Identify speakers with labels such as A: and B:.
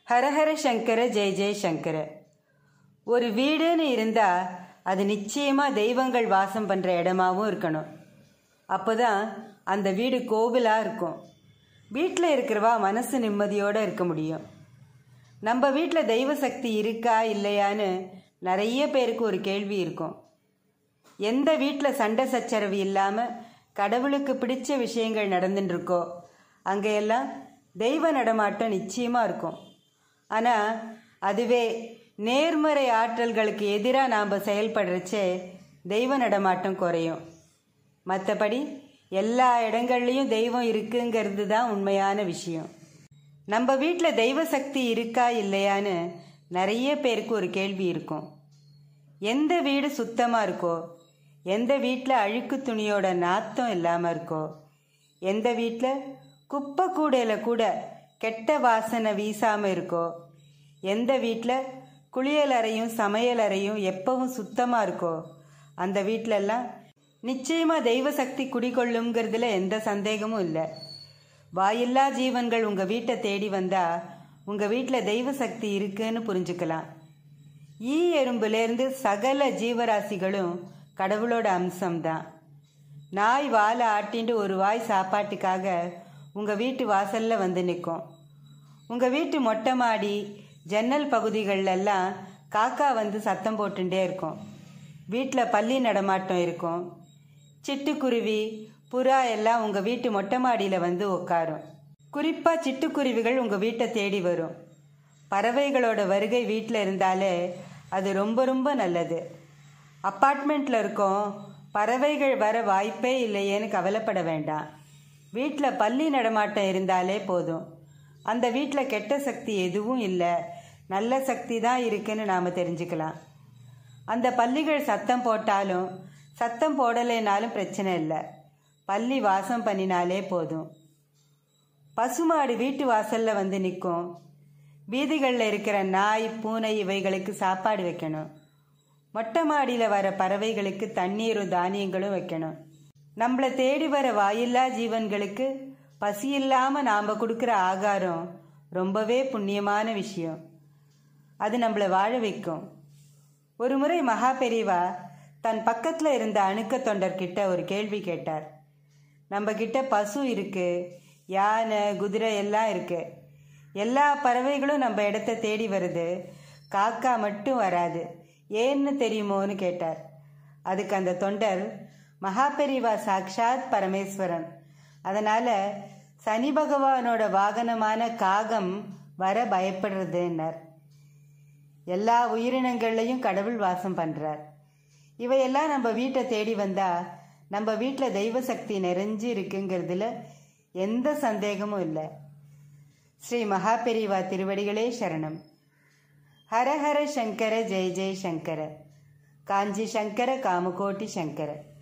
A: ஹரஹர சங்கர ஜெய ஜெய சங்கர ஒரு வீடுன்னு இருந்தால் அது நிச்சயமாக தெய்வங்கள் வாசம் பண்ணுற இடமாவும் இருக்கணும் அப்போ தான் அந்த வீடு கோவிலாக இருக்கும் வீட்டில் இருக்கிறவா மனசு நிம்மதியோடு இருக்க முடியும் நம்ம வீட்டில் தெய்வ சக்தி இருக்கா இல்லையான்னு நிறைய பேருக்கு ஒரு கேள்வி இருக்கும் எந்த வீட்டில் சண்டை சச்சரவு இல்லாமல் கடவுளுக்கு பிடிச்ச விஷயங்கள் நடந்துட்டு இருக்கோ அங்கெல்லாம் தெய்வ நடமாட்டம் நிச்சயமாக இருக்கும் ஆனால் அதுவே நேர்மறை ஆற்றல்களுக்கு எதிராக நாம் செயல்படுறச்சே தெய்வ நடமாட்டம் குறையும் மற்றபடி எல்லா இடங்கள்லையும் தெய்வம் இருக்குங்கிறது தான் உண்மையான விஷயம் நம்ம வீட்டில் தெய்வ சக்தி இருக்கா இல்லையான்னு நிறைய பேருக்கு ஒரு கேள்வி இருக்கும் எந்த வீடு சுத்தமாக இருக்கோ எந்த வீட்டில் அழுக்கு துணியோட நாத்தம் இல்லாமல் இருக்கோ எந்த வீட்டில் குப்பை கூடையில் கூட கெட்ட வாசனை வீசாமல் இருக்கோ எந்த வீட்டில் குளியல் அறையும் சமையல் அறையும் எப்பவும் சுத்தமாக இருக்கோ அந்த வீட்டிலெல்லாம் நிச்சயமாக தெய்வ சக்தி குடிகொள்ளுங்கிறதுல எந்த சந்தேகமும் இல்லை வாயில்லா ஜீவன்கள் உங்கள் வீட்டை தேடி வந்தால் உங்கள் வீட்டில் தெய்வ சக்தி இருக்குன்னு புரிஞ்சுக்கலாம் ஈ எறும்புலேருந்து சகல ஜீவராசிகளும் கடவுளோட அம்சம்தான் நாய் வாழை ஆட்டிண்டு ஒரு வாய் சாப்பாட்டுக்காக உங்கள் வீட்டு வாசலில் வந்து நிற்கும் உங்கள் வீட்டு மொட்டை மாடி ஜன்னல் பகுதிகளெல்லாம் காக்கா வந்து சத்தம் போட்டுட்டே இருக்கும் வீட்டில் பள்ளி நடமாட்டம் இருக்கும் சிட்டுக்குருவி புறா எல்லாம் உங்கள் வீட்டு மொட்டை மாடியில் வந்து உட்காரும் குறிப்பாக சிட்டுக்குருவிகள் உங்கள் வீட்டை தேடி வரும் பறவைகளோட வருகை வீட்டில் இருந்தாலே அது ரொம்ப ரொம்ப நல்லது அப்பார்ட்மெண்ட்டில் இருக்கோம் பறவைகள் வர வாய்ப்பே இல்லையேன்னு கவலைப்பட வேண்டாம் வீட்டில் பள்ளி நடமாட்டம் இருந்தாலே போதும் அந்த வீட்டில் கெட்ட சக்தி எதுவும் இல்லை நல்ல சக்தி தான் இருக்குன்னு நாம் தெரிஞ்சுக்கலாம் அந்த பள்ளிகள் சத்தம் போட்டாலும் சத்தம் போடலைனாலும் பிரச்சனை இல்லை பள்ளி வாசம் பண்ணினாலே போதும் பசுமாடு வீட்டு வாசலில் வந்து நிற்கும் வீதிகளில் இருக்கிற நாய் பூனை இவைகளுக்கு சாப்பாடு வைக்கணும் மொட்டை மாடியில் வர பறவைகளுக்கு தண்ணீரும் தானியங்களும் வைக்கணும் நம்மளை தேடி வர வாயில்லா ஜீவன்களுக்கு பசி இல்லாமல் நாம் கொடுக்குற ஆகாரம் ரொம்பவே புண்ணியமான விஷயம் அது நம்மளை வாழ வைக்கும் ஒரு முறை மகா பெரியவா தன் பக்கத்தில் இருந்த அணுக்க தொண்டர்கிட்ட ஒரு கேள்வி கேட்டார் நம்ம கிட்ட பசு இருக்கு யானை குதிரை எல்லாம் இருக்கு எல்லா பறவைகளும் நம்ம இடத்த தேடி வருது காக்கா மட்டும் வராது ஏன்னு தெரியுமோன்னு கேட்டார் அதுக்கு அந்த தொண்டர் மகாபெரிவா சாக்ஷாத் பரமேஸ்வரன் அதனால் சனி பகவானோட வாகனமான காகம் வர பயப்படுறதுன்னார் எல்லா உயிரினங்கள்லையும் கடவுள் வாசம் பண்ணுறார் இவையெல்லாம் நம்ம வீட்டை தேடி வந்தால் நம்ம வீட்டில் தெய்வ சக்தி நிறைஞ்சு இருக்குங்கிறதுல எந்த சந்தேகமும் இல்லை ஸ்ரீ மகாபெரிவா திருவடிகளே சரணம் ஹர ஹர சங்கர ஜெய ஜெய சங்கர காஞ்சி சங்கர காமகோட்டி சங்கர